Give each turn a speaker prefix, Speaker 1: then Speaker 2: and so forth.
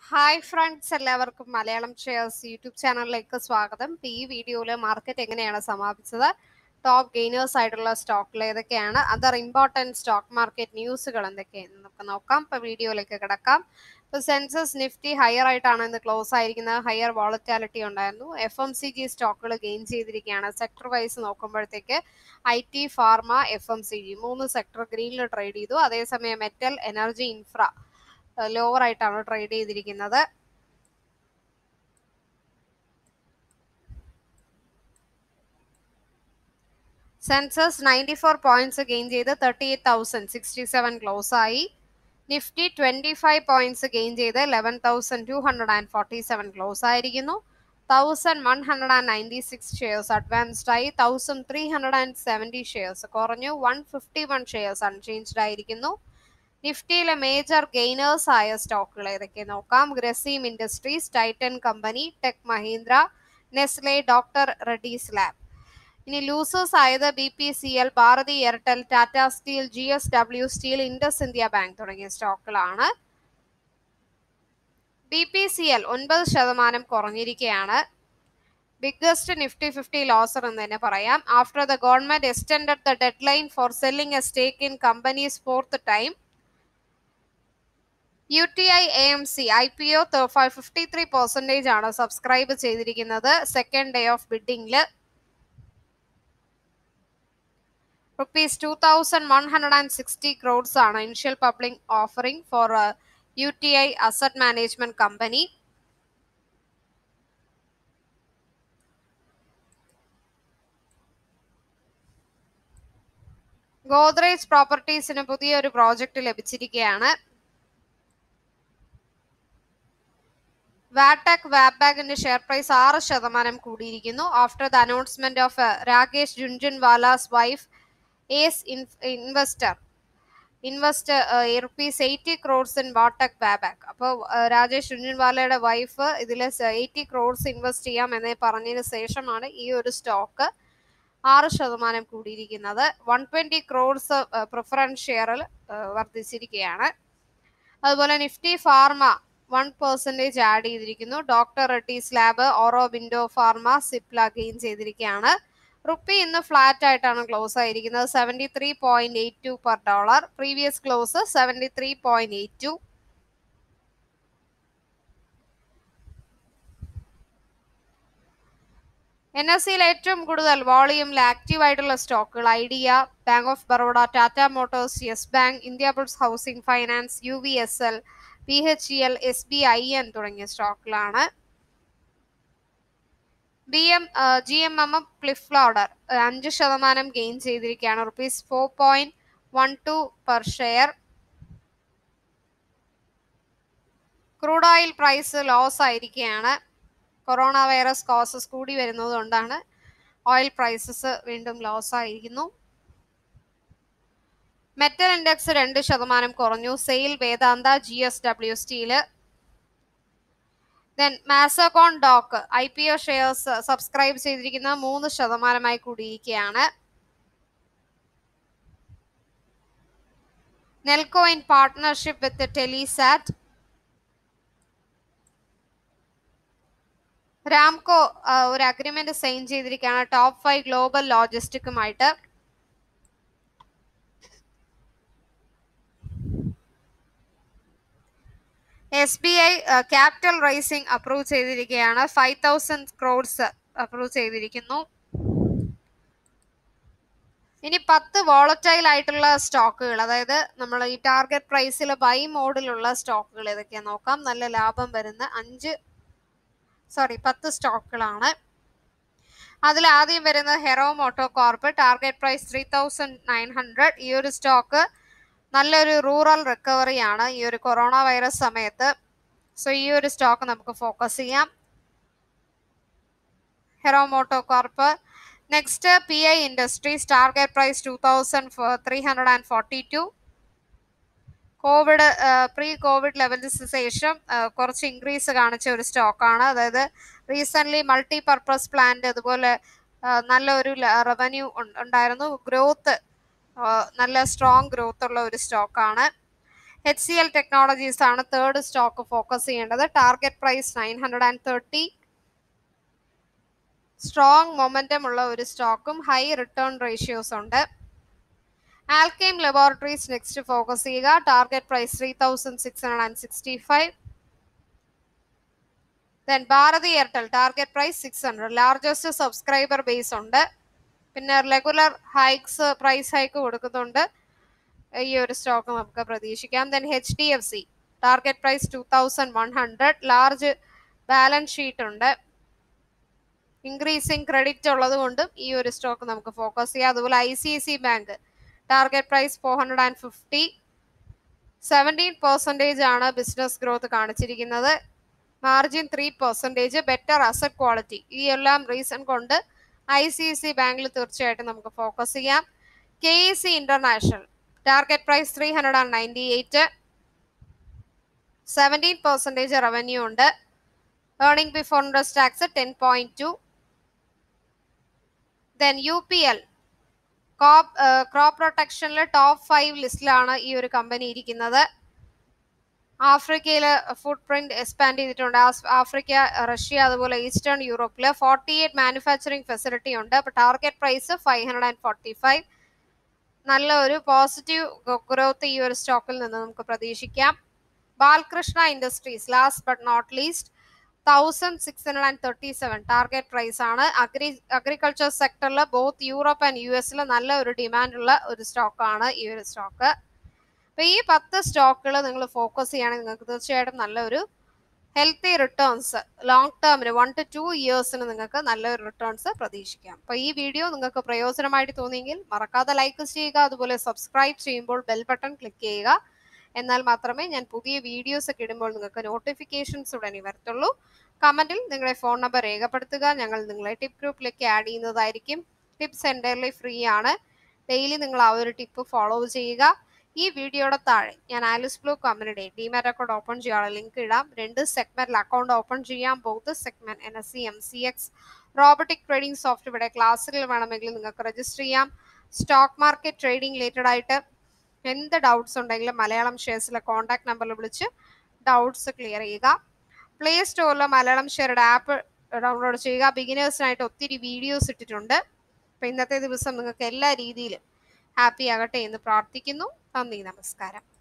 Speaker 1: hi friends എല്ലാവർക്കും Malayalam shares YouTube ചാനലിലേക്ക് സ്വാഗതം ഇപ്പൊ ഈ വീഡിയോയിൽ മാർക്കറ്റ് എങ്ങനെയാണ് സമാപിച്ചത് ടോപ്പ് ഗെയിനേഴ്സ് ആയിട്ടുള്ള സ്റ്റോക്കുകൾ ഏതൊക്കെയാണ് അതർ ഇമ്പോർട്ടൻറ്റ് സ്റ്റോക്ക് മാർക്കറ്റ് ന്യൂസുകൾ എന്തൊക്കെയാണെന്ന് നമുക്ക് നോക്കാം ഇപ്പൊ വീഡിയോയിലേക്ക് കിടക്കാം ഇപ്പൊ സെൻസസ് നിഫ്റ്റി ഹയർ ആയിട്ടാണ് ഇന്ന് ക്ലോസ് ആയിരിക്കുന്നത് ഹയർ വോളറ്റാലിറ്റി ഉണ്ടായിരുന്നു എഫ് എം സി ജി സ്റ്റോക്കുകൾ ഗെയിൻ ചെയ്തിരിക്കുകയാണ് സെക്ടർ വൈസ് നോക്കുമ്പോഴത്തേക്ക് I T pharma F M C G മൂന്ന് സെക്ടർ ഗ്രീനിൽ ട്രേഡ് ചെയ്തു അതേസമയം മെറ്റൽ എനർജി ഇൻഫ്ര ലോവർ ആയിട്ടാണ് ട്രേഡ് ചെയ്തിരിക്കുന്നത് Sensex ninety four points gain ചെയ്ത് thirty eight thousand sixty seven close ആയി Nifty twenty five points gain ചെയ്ത് eleven thousand two hundred and forty seven close ആയിരിക്കുന്നു thousand one hundred and ninety six shares advanced ആയി thousand three hundred and seventy shares കുറഞ്ഞു one fifty one shares unchanged ആയിരിക്കുന്നു നിഫ്റ്റിയിലെ major gainers ആയ സ്റ്റോക്കുകൾ ഏതൊക്കെ നോക്കാം Grasim Industries Titan company Tech Mahindra Nestle doctor Reddy's lab ഇനി ലൂസേഴ്സ് ആയത് B P C L Bharti Airtel Tata steel G S W steel Indus India bank തുടങ്ങിയ സ്റ്റോക്കുകളാണ് ബി പി സി എൽ ഒൻപത് ശതമാനം കുറഞ്ഞിരിക്കുകയാണ് ബിഗ്ഗസ്റ്റ് നിഫ്റ്റി ഫിഫ്റ്റി ലോസർ എന്ന് തന്നെ പറയാം after the government extended the deadline for selling a stake in companies fourth time U T I A M C I P O fifty three percentage ആണ് subscribe ചെയ്തിരിക്കുന്നത് second day of ബിഡിംഗിൽ rupees two thousand one hundred and sixty crores ആണ് initial public offering for U T I asset management company Godrej പ്രോപ്പർട്ടീസിന് പുതിയൊരു project ലഭിച്ചിരിക്കുകയാണ് Va Tech വാബാഗിന്റെ share price ആറ് ശതമാനം കൂടിയിരിക്കുന്നു after the announcement of Rakesh Jhunjhunwala's wife ace investor invest rupees eighty crores in Va Tech Wabag അപ്പോൾ രാജേഷ് ജുൻജുൻവാലയുടെ വൈഫ് ഇതിൽ എയ്റ്റി ക്രോഡ്സ് ഇൻവെസ്റ്റ് ചെയ്യാം എന്ന് പറഞ്ഞതിന് ശേഷമാണ് ഈ ഒരു സ്റ്റോക്ക് ആറ് ശതമാനം കൂടിയിരിക്കുന്നത് വൺ ട്വന്റി ക്രോഡ്സ് പ്രിഫറൻസ് ഷെയറിൽ വർദ്ധിച്ചിരിക്കുകയാണ് അതുപോലെ Nifty pharma one percentage add ചെയ്തിരിക്കുന്നു doctor Reddy's lab Aurobindo pharma Cipla gain ചെയ്തിരിക്കുകയാണ് റുപ്പി ഇന്ന് ഫ്ലാറ്റ് ആയിട്ടാണ് ക്ലോസ് ആയിരിക്കുന്നത് seventy three point eight two per dollar previous close seventy three point eight two N S സിയിൽ ഏറ്റവും കൂടുതൽ വോളിയൂമിൽ ആക്റ്റീവ് ആയിട്ടുള്ള സ്റ്റോക്കുകൾ Idea bank of Baroda Tata Motors Yes bank India bulls housing finance U V S L P H E L S B I N തുടങ്ങിയ സ്റ്റോക്കുകളാണ് B M G M M M cliff loader അഞ്ച് ശതമാനം gain ചെയ്തിരിക്കുകയാണ് rupees four point one two per share crude oil price loss ആയിരിക്കുകയാണ് corona virus cases കൂടി വരുന്നത് കൊണ്ടാണ് oil prices വീണ്ടും ലോസ് ആയിരിക്കുന്നു മെറ്റൽ ഇൻഡെക്സ് രണ്ട് ശതമാനം കുറഞ്ഞു SAIL Vedanta G S W steel then Mazagon dock I P O shares subscribe ചെയ്തിരിക്കുന്ന മൂന്ന് ശതമാനമായി കൂടിയിരിക്കുകയാണ് Nelco in partnership with Telesat Ramco ഒരു അഗ്രിമെന്റ് സൈൻ ചെയ്തിരിക്കുകയാണ് ടോപ്പ് ഫൈവ് ഗ്ലോബൽ ലോജിസ്റ്റിക്കുമായിട്ട് S B I capital raising approve ചെയ്തിരിക്കുകയാണ് ഫൈവ് തൗസൻഡ് ക്രോഡ്സ് അപ്രൂവ് ചെയ്തിരിക്കുന്നു ഇനി പത്ത് വോളറ്റൈൽ ആയിട്ടുള്ള സ്റ്റോക്കുകൾ അതായത് നമ്മൾ ഈ ടാർഗറ്റ് പ്രൈസിൽ ബൈ മോഡിലുള്ള സ്റ്റോക്കുകൾ ഏതൊക്കെയാ നോക്കാം നല്ല ലാഭം വരുന്ന അഞ്ച് സോറി പത്ത് സ്റ്റോക്കുകളാണ് അതിൽ ആദ്യം വരുന്നത് Hero MotoCorp target price three thousand nine hundred ഈ ഒരു സ്റ്റോക്ക് നല്ലൊരു റൂറൽ റിക്കവറി ആണ് ഈ ഒരു കൊറോണ വൈറസ് സമയത്ത് സോ ഈ ഒരു സ്റ്റോക്ക് നമുക്ക് ഫോക്കസ് ചെയ്യാം Hero MotoCorp next P I Industries target price two thousand three hundred and forty two Covid pre Covid ലെവലിന് ശേഷം കുറച്ച് ഇൻക്രീസ് കാണിച്ച ഒരു സ്റ്റോക്കാണ് അതായത് റീസെൻ്റ്ലി മൾട്ടി പർപ്പസ് പ്ലാന്റ് അതുപോലെ നല്ലൊരു റവന്യൂ ഉണ്ടായിരുന്നു ഗ്രോത്ത് നല്ല സ്ട്രോങ് ഗ്രോത്ത് ഉള്ള ഒരു സ്റ്റോക്കാണ് എച്ച് സി എൽ ടെക്നോളജീസ് ആണ് തേർഡ് സ്റ്റോക്ക് ഫോക്കസ് ചെയ്യേണ്ടത് target price nine hundred and thirty strong momentum ഉള്ള ഒരു സ്റ്റോക്കും ഹൈ റിട്ടേൺ റേഷ്യോസ് ഉണ്ട് ആൽക്കെയിം ലബോറട്ടറീസ് നെക്സ്റ്റ് ഫോക്കസ് ചെയ്യുക target price three thousand six hundred and sixty five then Bharti Airtel target price six hundred largest subscriber base ഉണ്ട് പിന്നെ regular hikes price hike കൊടുക്കുന്നുണ്ട് ഈ ഒരു സ്റ്റോക്ക് നമുക്ക് പ്രതീക്ഷിക്കാം then H D F C target price two thousand one hundred large balance sheet ഉണ്ട് increasing credit ഉള്ളത് കൊണ്ടും ഈ ഒരു സ്റ്റോക്ക് നമുക്ക് ഫോക്കസ് ചെയ്യാം അതുപോലെ I C I C bank target price four hundred and fifty seventeen percentage ആണ് business growth കാണിച്ചിരിക്കുന്നത് margin three percentage better asset quality ഈ എല്ലാം റീസൺ കൊണ്ട് ഐ സി ഐ സി ബാങ്കിൽ തീർച്ചയായിട്ടും നമുക്ക് ഫോക്കസ് ചെയ്യാം K E C International target price three hundred and ninety eight seventeen percentage revenue ഉണ്ട് earning before interest tax ten point two then U P L crop crop പ്രൊട്ടക്ഷനിൽ top five ലിസ്റ്റിലാണ് ഈ ഒരു company ഇരിക്കുന്നത് ആഫ്രിക്കയിൽ footprint expand ചെയ്തിട്ടുണ്ട് Africa Russia അതുപോലെ eastern യൂറോപ്പിൽ ഫോർട്ടി എയ്റ്റ് മാനുഫാക്ചറിങ് ഫെസിലിറ്റി ഉണ്ട് അപ്പോൾ target price five hundred and forty five നല്ല ഒരു പോസിറ്റീവ് ഗ്രോത്ത് ഈ ഒരു സ്റ്റോക്കിൽ നിന്ന് നമുക്ക് പ്രതീക്ഷിക്കാം Balakrishna Industries last but not least thousand six hundred and thirty seven target price ആണ് അഗ്രി അഗ്രികൾച്ചർ സെക്ടറിൽ ബോത്ത് യൂറോപ്പ് ആൻഡ് യു എസിൽ നല്ല ഒരു ഡിമാൻഡ് ഉള്ള ഒരു സ്റ്റോക്കാണ് ഈ ഒരു സ്റ്റോക്ക് അപ്പോൾ ഈ പത്ത് സ്റ്റോക്കുകൾ നിങ്ങൾ ഫോക്കസ് ചെയ്യുകയാണെങ്കിൽ നിങ്ങൾക്ക് തീർച്ചയായിട്ടും നല്ലൊരു ഹെൽത്തി റിട്ടേൺസ് ലോങ് ടേമിന് വൺ ടു ടു ഇയേഴ്സിന് നിങ്ങൾക്ക് നല്ലൊരു റിട്ടേൺസ് പ്രതീക്ഷിക്കാം അപ്പോൾ ഈ വീഡിയോ നിങ്ങൾക്ക് പ്രയോജനമായിട്ട് തോന്നിയെങ്കിൽ മറക്കാതെ ലൈക്ക് ചെയ്യുക അതുപോലെ സബ്സ്ക്രൈബ് ചെയ്യുമ്പോൾ ബെൽ ബട്ടൺ ക്ലിക്ക് ചെയ്യുക എന്നാൽ മാത്രമേ ഞാൻ പുതിയ വീഡിയോസ് ഒക്കെ ഇടുമ്പോൾ നിങ്ങൾക്ക് നോട്ടിഫിക്കേഷൻസ് ഉടനെ വരത്തുള്ളൂ കമൻറ്റിൽ നിങ്ങളുടെ ഫോൺ നമ്പർ രേഖപ്പെടുത്തുക ഞങ്ങൾ നിങ്ങളെ ടിപ്പ് ഗ്രൂപ്പിലേക്ക് ആഡ് ചെയ്യുന്നതായിരിക്കും ടിപ്സ് എൻ്റയർലി ഫ്രീ ആണ് ഡെയിലി നിങ്ങൾ ആ ഒരു ടിപ്പ് ഫോളോ ചെയ്യുക ഈ വീഡിയോയുടെ താഴെ ഞാൻ ആലിസ് ബ്ലൂ കമ്പനിയുടെ ഡിമാറ്റ് അക്കൗണ്ട് ഓപ്പൺ ചെയ്യാനുള്ള ലിങ്ക് ഇടാം രണ്ട് സെഗ്മെന്റിൽ അക്കൗണ്ട് ഓപ്പൺ ചെയ്യാം both segment N S C M C X robotic trading software ക്ലാസ്സുകൾ വേണമെങ്കിൽ നിങ്ങൾക്ക് രജിസ്റ്റർ ചെയ്യാം സ്റ്റോക്ക് മാർക്കറ്റ് ട്രേഡിംഗ് റിലേറ്റഡ് ആയിട്ട് എന്ത് ഡൗട്ട്സ് ഉണ്ടെങ്കിലും മലയാളം ഷെയർസിലെ കോൺടാക്ട് നമ്പറിൽ വിളിച്ച് ഡൗട്ട്സ് ക്ലിയർ ചെയ്യുക പ്ലേ സ്റ്റോറിൽ മലയാളം ഷെയറുടെ ആപ്പ് ഡൗൺലോഡ് ചെയ്യുക ബിഗിനേഴ്സിനായിട്ട് ഒത്തിരി വീഡിയോസ് ഇട്ടിട്ടുണ്ട് അപ്പോൾ ഇന്നത്തെ ദിവസം നിങ്ങൾക്ക് എല്ലാ രീതിയിലും ഹാപ്പി ആകട്ടെ എന്ന് പ്രാർത്ഥിക്കുന്നു നന്ദി നമസ്കാരം